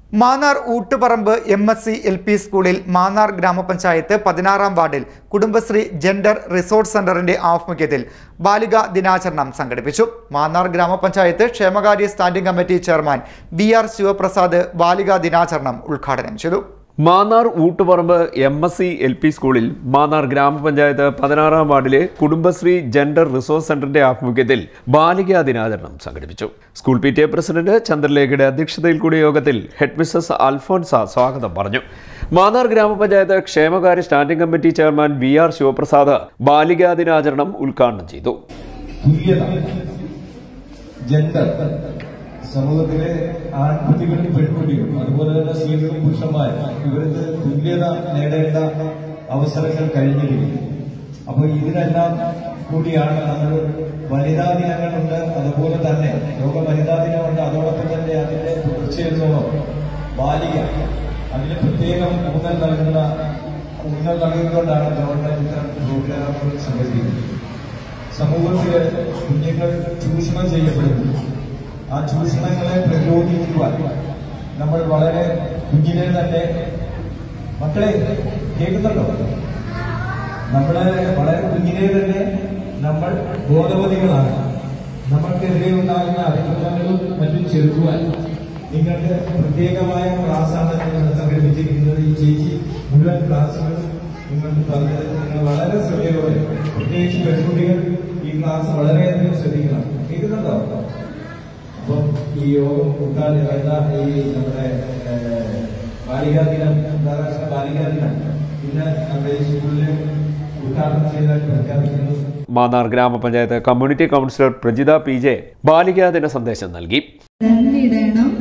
Mannar Oottuparambu M S C L P സ്കൂളിൽ മാന്നാർ ഗ്രാമപഞ്ചായത്ത് പതിനാറാം വാർഡിൽ കുടുംബശ്രീ ജെൻഡർ റിസോർട്ട് സെന്ററിന്റെ ആഭിമുഖ്യത്തിൽ ബാലികാ ദിനാചരണം സംഘടിപ്പിച്ചു മാന്നാർ ഗ്രാമപഞ്ചായത്ത് ക്ഷേമകാര്യ standing committee chairman B R Sivaprasad ബാലികാ ദിനാചരണം ഉദ്ഘാടനം ചെയ്തു Mannar Oottuparambu M S C L P സ്കൂളിൽ മാന്നാർ ഗ്രാമപഞ്ചായത്ത് പതിനാറാം വാർഡിലെ കുടുംബശ്രീ ജെൻഡർ റിസോഴ്സ് സെന്ററിന്റെ ആഭിമുഖ്യത്തിൽ ബാലികാ ദിനാചരണം സംഘടിപ്പിച്ചു school P T A president ചന്ദ്രലേഖയുടെ അധ്യക്ഷതയിൽ കൂടിയ യോഗത്തിൽ ഹെഡ് മിസ്സസ് അൽഫോൻസ സ്വാഗതം പറഞ്ഞു മാന്നാർ ഗ്രാമപഞ്ചായത്ത് ക്ഷേമകാര്യ standing committee chairman V R Sivaprasad ബാലികാ ദിനാചരണം ഉദ്ഘാടനം ചെയ്തു തുല്യത ജെൻഡർ സമൂഹത്തിലെ ആൺകുട്ടികളും പെൺകുട്ടികളും അതുപോലെ തന്നെ സ്ത്രീകളും പുരുഷന്മാരും ഇവർക്ക് തുല്യത നേടേണ്ട അവസരങ്ങൾ കഴിഞ്ഞിരിക്കും അപ്പോൾ ഇതിനെല്ലാം കൂടിയാണ് നമ്മൾ വനിതാ ദിനങ്ങളുണ്ട് അതുപോലെ തന്നെ ലോക വനിതാ ദിനമുണ്ട് അതോടൊപ്പം തന്നെ അതിന്റെ തുടർച്ചയെന്നോണം ബാലിക അതിന് പ്രത്യേകം ഊന്നൽ നൽകുന്ന ഊന്നൽ നൽകുന്നതുകൊണ്ടാണ് ഗവൺമെന്റ് ഇത്തരം പ്രോഗ്രാമുകൾ സംഘടിപ്പിക്കുന്നത് സമൂഹത്തില് കുഞ്ഞുങ്ങൾ ചൂഷണം ചെയ്യപ്പെടുന്നു ആ ചൂഷണങ്ങളെ പ്രതിരോധിക്കുവാൻ നമ്മൾ വളരെ കുഞ്ഞിലെ തന്നെ മക്കളെ കേൾക്കുന്നുണ്ടോ നമ്മളെ വളരെ കുഞ്ഞിലെ തന്നെ നമ്മൾ ബോധവതികളാണ് നമ്മൾക്കെതിരെ ഉണ്ടാകുന്ന അതിക്രമങ്ങളും മറ്റും ചെറുക്കുവാൻ നിങ്ങൾക്ക് പ്രത്യേകമായ ക്ലാസ്സാണ് നിങ്ങൾ സംഘടിപ്പിച്ചിരിക്കുന്നത് ഈ ചേച്ചി മുഴുവൻ ക്ലാസ്സുകളും നിങ്ങൾക്ക് പറഞ്ഞത് നിങ്ങൾ വളരെ ശ്രദ്ധയോടെ പ്രത്യേകിച്ച് പെൺകുട്ടികൾ ഈ ക്ലാസ് വളരെയധികം ശ്രദ്ധിക്കണം കേൾക്കുന്നുണ്ടോ അപ്പം ഈ യോഗം ഉദ്ഘാടനം എന്ന ഈ നമ്മുടെ ഏഹ്, ബാലികാ ദിനം അന്താരാഷ്ട്ര ബാലികാ ദിനം ഇന്ന് നമ്മുടെ ഈ സ്കൂളിൽ ഉദ്ഘാടനം ചെയ്തതായി പ്രഖ്യാപിക്കുന്നു മാന്നാർ ഗ്രാമപഞ്ചായത്ത് community counsellor Prajitha P J ബാലികാ ദിന സന്ദേശം നൽകി നടന്നിടണം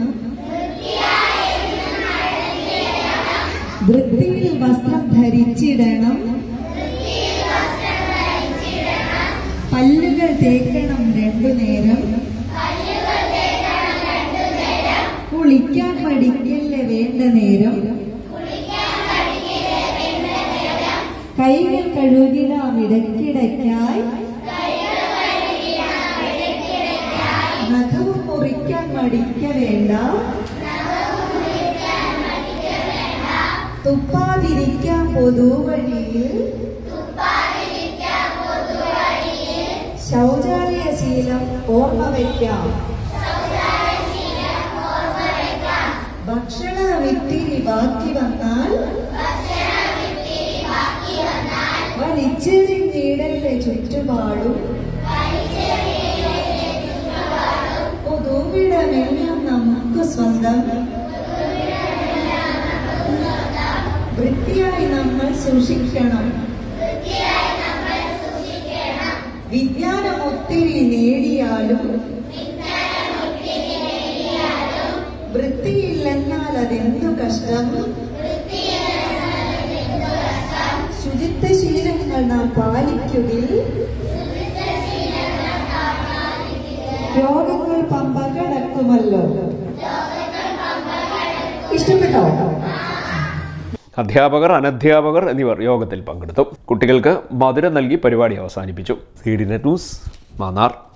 വൃത്തിയിൽ വസ്ത്രം ധരിച്ചിടണം പല്ലുകൾ തേക്കണം രണ്ടു നേരം കുളിക്കാൻ പഠിക്കല്ല വേണ്ട നേരം കൈകൾ കഴുകിടാം ഇടയ്ക്കിടയ്ക്കായി നഖവും മുറിക്കാൻ മടിക്ക വേണ്ട തുപ്പാതിരിക്കാൻ പൊതുവഴിയിൽ ശൗചാലയ ശീലം ഓർമ്മ വയ്ക്കാം ഭക്ഷണ വിത്തിരി ബാക്കി വന്നാൽ വലിച്ചെറിഞ്ഞിടല്ലേ ചുറ്റുപാടും പൊതുവിടമെല്ലാം നമുക്ക് സ്വന്തം വൃത്തിയായി നമ്മൾ സൂക്ഷിക്കണം വിജ്ഞാനം ഒത്തിരി നേടിയാലും വൃത്തിയില്ലെന്നാൽ അതെന്തു കഷ്ടം ശുചിത്വ ശീലങ്ങൾ നാം പാലിക്കുകിൽ രോഗങ്ങൾ പമ്പ കടക്കുമല്ലോ ഇഷ്ടപ്പെട്ടോ അധ്യാപകർ അനധ്യാപകർ എന്നിവർ യോഗത്തിൽ പങ്കെടുത്തു കുട്ടികൾക്ക് മധുരം നൽകി പരിപാടി അവസാനിപ്പിച്ചു C D net news Mannar